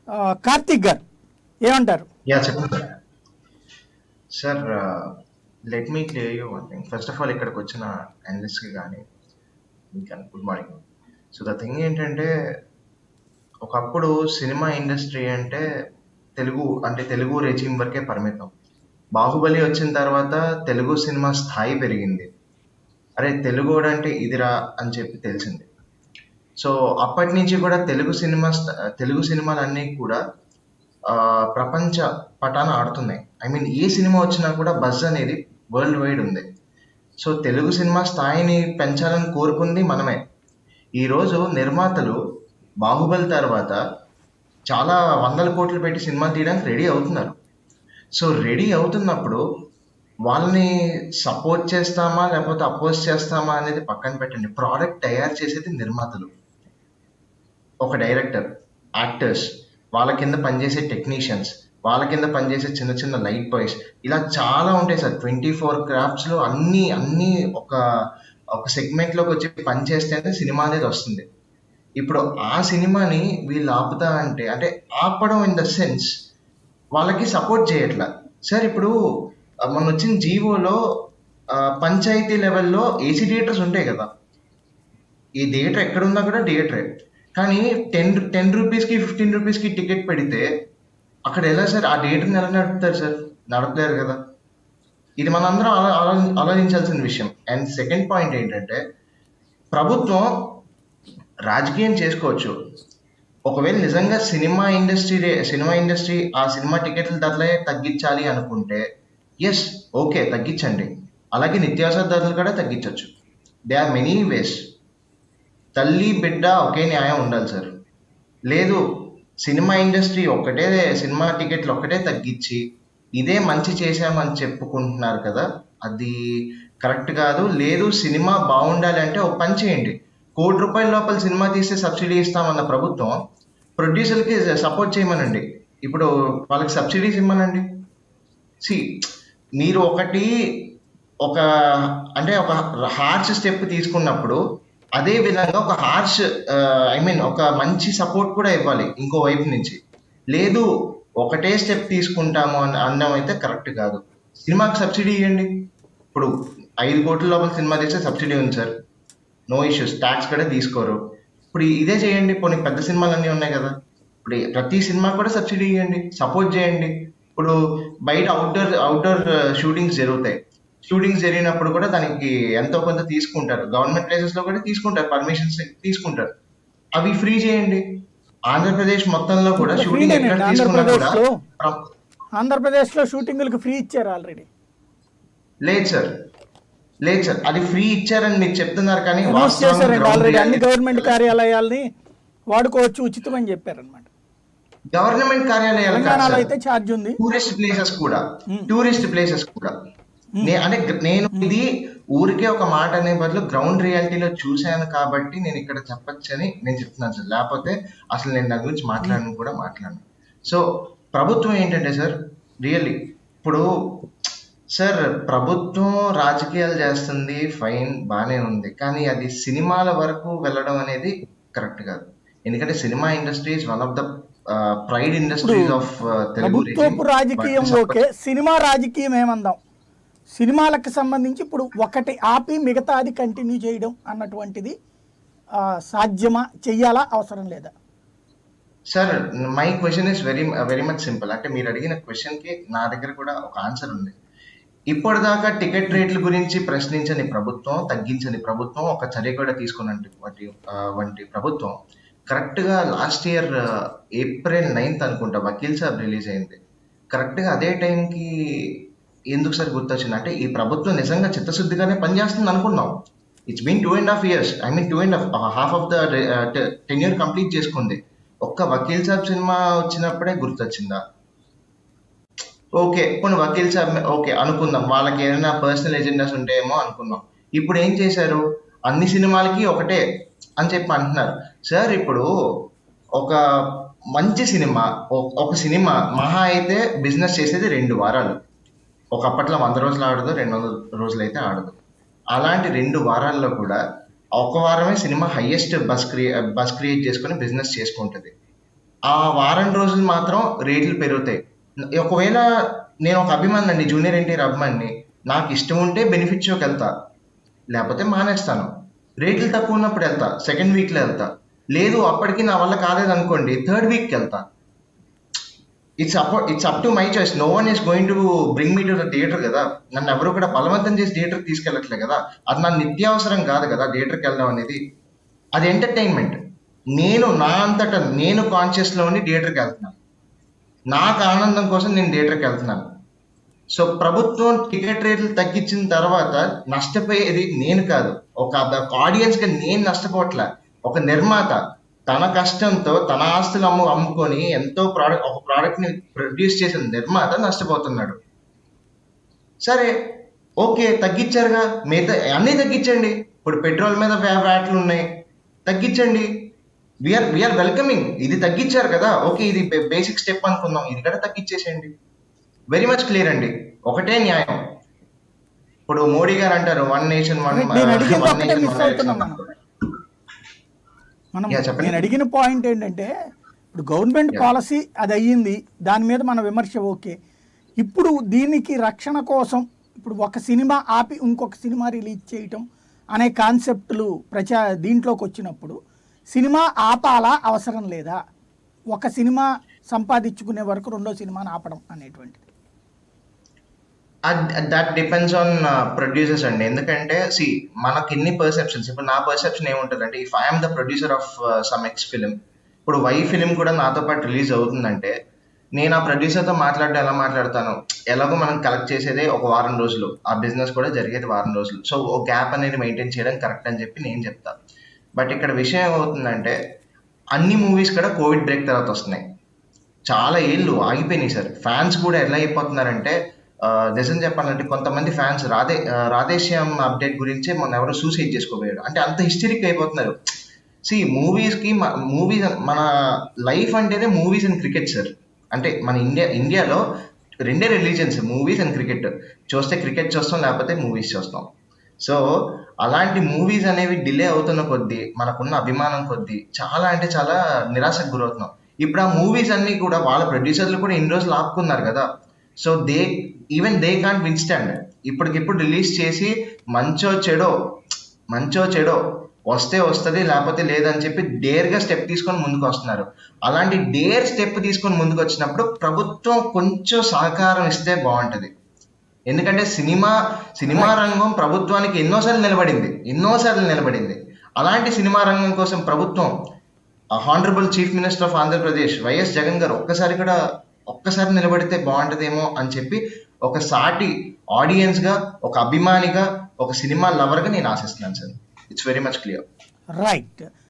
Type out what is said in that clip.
ఆ, కార్తీక్ గారు ఏమంటారు యా చెప్పండి sir let me clear you one thing first of all ఇక్కడికి వచ్చిన అనలిస్ట్కి కానీ మీకు good morning so the thing ఏంటంటే ఒకప్పుడు సినిమా ఇండస్ట్రీ అంటే తెలుగు అంటే తెలుగు రెజిమ్ వరకే పరిమితం బాహుబలి వచ్చిన తర్వాత తెలుగు సినిమా స్థాయి పెరిగింది అరే తెలుగు అంటే ఇదిరా అని చెప్పి తెలిసింది సో అప్పటి నుంచి కూడా తెలుగు సినిమా స్థ- తెలుగు సినిమాలన్నీ కూడా ఆ, ప్రపంచ పటాన ఆడుతున్నాయి ఐ మీన్ ఏ సినిమా వచ్చినా కూడా బజ్ అనేది వరల్డ్ వైడ్ ఉంది సో తెలుగు సినిమా స్థాయిని పెంచాలని కోరుకుంది మనమే ఈరోజు నిర్మాతలు బాహుబలి తర్వాత చాలా వందల కోట్లు పెట్టి సినిమా తీయడానికి రెడీ అవుతున్నారు సో రెడీ అవుతున్నప్పుడు వాళ్ళని సపోర్ట్ చేస్తామా లేకపోతే అపోజ్ చేస్తామా అనేది పక్కన పెట్టండి ప్రోడక్ట్ తయారు చేసేది నిర్మాతలు ఒక డైరెక్టర్ యాక్టర్స్ వాళ్ళ కింద పనిచేసే టెక్నీషియన్స్ వాళ్ళ కింద పనిచేసే చిన్న చిన్న లైట్ బాయ్స్ ఇలా చాలా ఉంటాయి సార్ ట్వంటీ ఫోర్ క్రాఫ్ట్స్లో అన్ని అన్ని ఒక ఒక సెగ్మెంట్లోకి వచ్చి పని చేస్తేనే సినిమా అనేది వస్తుంది ఇప్పుడు ఆ సినిమాని వీళ్ళు ఆపుతా అంటే అంటే ఆపడం ఇన్ ద సెన్స్ వాళ్ళకి సపోర్ట్ చేయట్లా సార్ ఇప్పుడు ఆ, మొన్న వచ్చిన జీవోలో ఆ, పంచాయతీ లెవెల్లో ఏసీ థియేటర్స్ ఉంటాయి కదా ఈ థియేటర్ ఎక్కడున్నా కూడా థియేటరే కానీ టెన్ టెన్ రూపీస్కి ఫిఫ్టీన్ రూపీస్కి టికెట్ పెడితే అక్కడ ఎలా సార్ ఆ థియేటర్ని ఎలా నడుపుతారు సార్ నడపలేరు కదా ఇది మనందరం ఆలో ఆలో- ఆలోచించాల్సిన విషయం అండ్ సెకండ్ పాయింట్ ఏంటంటే ప్రభుత్వం రాజకీయం చేసుకోవచ్చు ఒకవేళ నిజంగా సినిమా ఇండస్ట్రీ సినిమా ఇండస్ట్రీ ఆ సినిమా టికెట్ల ధరలే తగ్గించాలి అనుకుంటే ఎస్ ఓకే తగ్గించండి అలాగే నిత్యావసర ధరలు కూడా తగ్గించవచ్చు దే ఆర్ మెనీ వేస్ తల్లి బిడ్డ ఒకే న్యాయం ఉండాలి సార్ లేదు సినిమా ఇండస్ట్రీ ఒక్కటే సినిమా టికెట్లు ఒక్కటే తగ్గించి ఇదే మంచి చేశామని చెప్పుకుంటున్నారు కదా అది కరెక్ట్ కాదు లేదు సినిమా బాగుండాలి అంటే ఒక పని చేయండి కోటి రూపాయల లోపల సినిమా తీస్తే సబ్సిడీ ఇస్తామన్న ప్రభుత్వం ప్రొడ్యూసర్కి సపోర్ట్ చేయమనండి ఇప్పుడు వాళ్ళకి సబ్సిడీస్ ఇమ్మనండి సి మీరు ఒకటి ఒక అంటే ఒక హార్ష్ స్టెప్ తీసుకున్నప్పుడు అదే విధంగా ఒక హార్ష్ ఐ మీన్ ఒక మంచి సపోర్ట్ కూడా ఇవ్వాలి ఇంకో వైపు నుంచి లేదు ఒకటే స్టెప్ తీసుకుంటాము అని అనడం అయితే కరెక్ట్ కాదు సినిమాకి సబ్సిడీ ఇవ్వండి ఇప్పుడు ఐదు కోట్ల లోపల సినిమా తీస్తే సబ్సిడీ ఉంది సార్ నో ఇష్యూస్ ట్యాక్స్ కూడా తీసుకోరు ఇప్పుడు ఇదే చేయండి పోనీ పెద్ద సినిమాలు అన్నీ ఉన్నాయి కదా ఇప్పుడు ప్రతి సినిమా కూడా సబ్సిడీ ఇవ్వండి సపోర్ట్ చేయండి ఇప్పుడు బయట అవుట్డోర్ అవుట్డోర్ షూటింగ్స్ జరుగుతాయి షూటింగ్స్ జరిగినప్పుడు కూడా దానికి ఎంతో కొంత తీసుకుంటారు గవర్నమెంట్ ప్లేసెస్ లో కూడా తీసుకుంటారు పర్మిషన్స్ తీసుకుంటారు అవి ఫ్రీ చేయండి ఆంధ్రప్రదేశ్ మొత్తంలో కూడా ఇప్పుడు షూటింగ్ ఎక్కడ ఫ్రీనేనండి తీసుకున్నా కూడా ఆంధ్రప్రదేశ్లో ప్ర- ఆంధ్రప్రదేశ్లో షూటింగ్లకు ఫ్రీ ఇచ్చారు ఆల్రెడీ లేదు సార్ లేదు సార్ అది ఫ్రీ ఇచ్చారని మీరు చెప్తున్నారు కానీ అనౌన్స్ వాస్తవం చేశారండి ground ఆల్రెడీ అన్ని reality- గవర్నమెంట్ కార్యాలయాల్ని వాడుకోవచ్చు ఉచితమని చెప్పారనమాట గవర్నమెంట్ కార్యాలయాలు కాదు తెలంగాణలో సార్. అయితే ఛార్జ్ ఉంది టూరిస్ట్ ప్లేసెస్ కూడా Hmm. టూరిస్ట్ ప్లేసెస్ కూడా నే- అంటే గ- నేను ఇది ఊరికే ఒక మాట అనే బదులు గ్రౌండ్ రియాలిటీలో చూశాను కాబట్టి నేను ఇక్కడ చెప్పొచ్చని నేను చెప్తున్నాను సార్ లేకపోతే అసలు నేను దాని గురించి మాట్లాడను కూడా మాట్లాడను సో ప్రభుత్వం ఏంటంటే సార్ రియల్లీ ఇప్పుడు సార్ ప్రభుత్వం రాజకీయాలు చేస్తుంది ఫైన్ బానే ఉంది కానీ అది సినిమాల వరకు వెళ్ళడం అనేది కరెక్ట్ కాదు ఎందుకంటే సినిమా industry is one of the pride industries of Telugu region. ప్రభుత్వపు రాజకీయం But ఓకే సినిమా రాజకీయం ఏమందాం సినిమాలకు సంబంధించి ఇప్పుడు ఒకటి ఆపి మిగతాది కంటిన్యూ చేయడం అన్నటువంటిది ఆ, సాధ్యమా చెయ్యాలా అవసరం లేదా sir my question is very very much simple అంటే మీరు అడిగిన క్వశ్చన్ కి నా దగ్గర కూడా ఒక ఆన్సర్ ఉంది ఇప్పటిదాకా టికెట్ రేట్ల గురించి ప్రశ్నించని ప్రభుత్వం తగ్గించని ప్రభుత్వం ఒక చర్య కూడా తీసుకున్నట్టు వంటి ఆ, వంటి ప్రభుత్వం కరెక్ట్ గా లాస్ట్ ఇయర్ ఏప్రిల్ నైన్త్ అనుకుంటా వకీల్ సాబ్ రిలీజ్ అయింది కరెక్ట్ గా అదే టైంకి ఎందుకు సార్ గుర్తొచ్చింది అంటే ఈ ప్రభుత్వం నిజంగా చిత్తశుద్ధిగానే పనిచేస్తుంది అనుకున్నాం it's been two and half years I mean two and half half of the ten year complete చేసుకుంది ఒక్క వకీల్ సాబ్ సినిమా వచ్చినప్పుడే గుర్తొచ్చిందా ఓకే కొన్ని వకీల్ సాబ్ ఓకే అనుకుందాం వాళ్ళకి ఏదైనా పర్సనల్ ఎజెండాస్ ఉంటాయేమో అనుకుందాం ఇప్పుడు ఏం చేశారు అన్ని సినిమాలకి ఒకటే అని చెప్పి అంటున్నారు సార్ ఇప్పుడు ఒక మంచి సినిమా ఒక- ఒక సినిమా మహా అయితే బిజినెస్ చేసేది రెండు వారాలు ఒకప్పట్లో వంద రోజులు ఆడదు రెండు వందల రోజులు అయితే ఆడదు అలాంటి రెండు వారాల్లో కూడా ఒక వారమే సినిమా హైయెస్ట్ బస్ క్రియే బస్ క్రియేట్ చేసుకొని బిజినెస్ చేసుకుంటుంది ఆ వారం రోజులు మాత్రం రేట్లు పెరుగుతాయి ఒకవేళ నేను ఒక అభిమాని అండి జూనియర్ ఎన్టీఆర్ అభిమాని నాకు ఇష్టం ఉంటే బెనిఫిట్ షోకి వెళ్తా లేకపోతే మానేస్తాను రేట్లు తక్కువ ఉన్నప్పుడు వెళ్తా సెకండ్ వీక్లో వెళ్తా లేదు అప్పటికి నా వల్ల కాలేదు అనుకోండి థర్డ్ వీక్కి వెళ్తా it's up it's up to my choice no one is going to bring me to the theatre కదా నన్ను ఎవరు కూడా బలవంతం చేసి థియేటర్ తీసుకెళ్ళట్లే కదా అది నా నిత్యావసరం కాదు కదా థియేటర్కి వెళ్ళడం అనేది అది ఎంటర్టైన్మెంట్ నేను నా అంతటా నేను కాన్షియస్లో ఉండి థియేటర్కి వెళ్తున్నాను నాకు ఆనందం కోసం నేను థియేటర్కి వెళ్తున్నాను సో ప్రభుత్వం టికెట్ రేట్లు తగ్గించిన తర్వాత నష్టపోయేది నేను కాదు ఒక ఆడియన్స్గా నేను నష్టపోవట్లే ఒక నిర్మాత తన కష్టంతో తన ఆస్తులు అమ్ము అమ్ముకొని ఎంతో ప్రోడక్ట్ ఒక ప్రోడక్ట్ని ప్రొడ్యూస్ చేసిన నిర్మాత నష్టపోతున్నాడు సరే ఓకే తగ్గించారుగా మిగతా అన్నీ తగ్గించండి ఇప్పుడు పెట్రోల్ మీద వ్యా- వ్యాట్లు ఉన్నాయి తగ్గించండి విఆర్ విఆర్ వెల్కమింగ్ ఇది తగ్గించారు కదా ఓకే ఇది బేసిక్ స్టెప్ అనుకుందాం ఇది కూడా తగ్గించేసేయండి వెరీ మచ్ క్లియర్ అండి ఒకటే న్యాయం ఇప్పుడు మోడీ గారు అంటారు వన్ నేషన్ వన్ నేను అడిగింది ఒకటే మిస్ అవుతున్నాం మనం మనం Yeah, చెప్పండి. నేను అడిగిన పాయింట్ ఏంటంటే ఇప్పుడు గవర్నమెంట్ Yeah. పాలసీ అది అయ్యింది దాని మీద మన విమర్శ ఓకే ఇప్పుడు దీనికి రక్షణ కోసం ఇప్పుడు ఒక సినిమా ఆపి ఇంకొక సినిమా రిలీజ్ చేయటం అనే కాన్సెప్ట్లు ప్రచా దీంట్లోకి వచ్చినప్పుడు సినిమా ఆపాలా అవసరం లేదా ఒక సినిమా సంపాదించుకునే వరకు రెండో సినిమాని ఆపడం అనేటువంటిది దట్ డిపెండ్స్ ఆన్ ప్రొడ్యూసర్స్ అండి ఎందుకంటే సి మనకి ఎన్ని పర్సెప్షన్స్ ఇప్పుడు నా పర్సెప్షన్ ఏముంటుంది అంటే if I'm the producer of some X film ఇప్పుడు వై ఫిలిం కూడా నాతో పాటు రిలీజ్ అవుతుందంటే నేను ఆ ప్రొడ్యూసర్తో మాట్లాడడం ఎలా మాట్లాడతాను ఎలాగో మనం కలెక్ట్ చేసేదే ఒక వారం రోజులు ఆ బిజినెస్ కూడా జరిగేది వారం రోజులు సో ఓ గ్యాప్ అనేది మెయింటైన్ చేయడం కరెక్ట్ అని చెప్పి నేను చెప్తాను బట్ ఇక్కడ విషయం ఏమవుతుందంటే అన్ని మూవీస్ కూడా కోవిడ్ బ్రేక్ తర్వాత వస్తున్నాయి చాలా ఏళ్ళు ఆగిపోయినాయి సార్ ఫ్యాన్స్ కూడా ఎలా అయిపోతున్నారంటే ఆ, నిజం చెప్పాలంటే కొంతమంది ఫ్యాన్స్ రాధే ఆ, రాధేశ్యామ్ అప్డేట్ గురించి మొన్న ఎవరో సూసైడ్ చేసుకోబోయాడు అంటే అంత హిస్టరిక్ అయిపోతున్నారు సి మూవీస్కి మూవీస్ మన లైఫ్ అంటేనే మూవీస్ అండ్ క్రికెట్ సార్ అంటే మన ఇండియా ఇండియాలో రెండే రిలీజన్స్ మూవీస్ అండ్ క్రికెట్ చూస్తే క్రికెట్ చూస్తాం లేకపోతే మూవీస్ చూస్తాం సో అలాంటి మూవీస్ అనేవి డిలే అవుతున్న కొద్దీ మనకున్న అభిమానం కొద్దీ చాలా అంటే చాలా నిరాశకు గురవుతున్నాం ఇప్పుడు ఆ మూవీస్ అన్ని కూడా వాళ్ళ ప్రొడ్యూసర్లు కూడా ఇన్ని రోజులు ఆపుకున్నారు కదా so they even they can't withstand ఇప్పటికిప్పుడు రిలీజ్ చేసి మంచో చెడో మంచో చెడో వస్తే వస్తుంది లేకపోతే లేదని చెప్పి డేర్గా స్టెప్ తీసుకొని ముందుకు వస్తున్నారు అలాంటి డేర్ స్టెప్ తీసుకొని ముందుకు వచ్చినప్పుడు ప్రభుత్వం కొంచెం సహకారం ఇస్తే బాగుంటుంది ఎందుకంటే సినిమా సినిమా రంగం ప్రభుత్వానికి ఎన్నోసార్లు నిలబడింది ఎన్నోసార్లు నిలబడింది అలాంటి సినిమా రంగం కోసం ప్రభుత్వం honourable chief minister of Andhra Pradesh Y S Jagan గారు ఒక్కసారి కూడా ఒక్కసారి నిలబడితే బాగుంటుందేమో అని చెప్పి ఒక సాటి ఆడియన్స్ గా ఒక అభిమానిగా ఒక సినిమా లవర్ గా నేను ఆశిస్తున్నాను sir it's very much clear right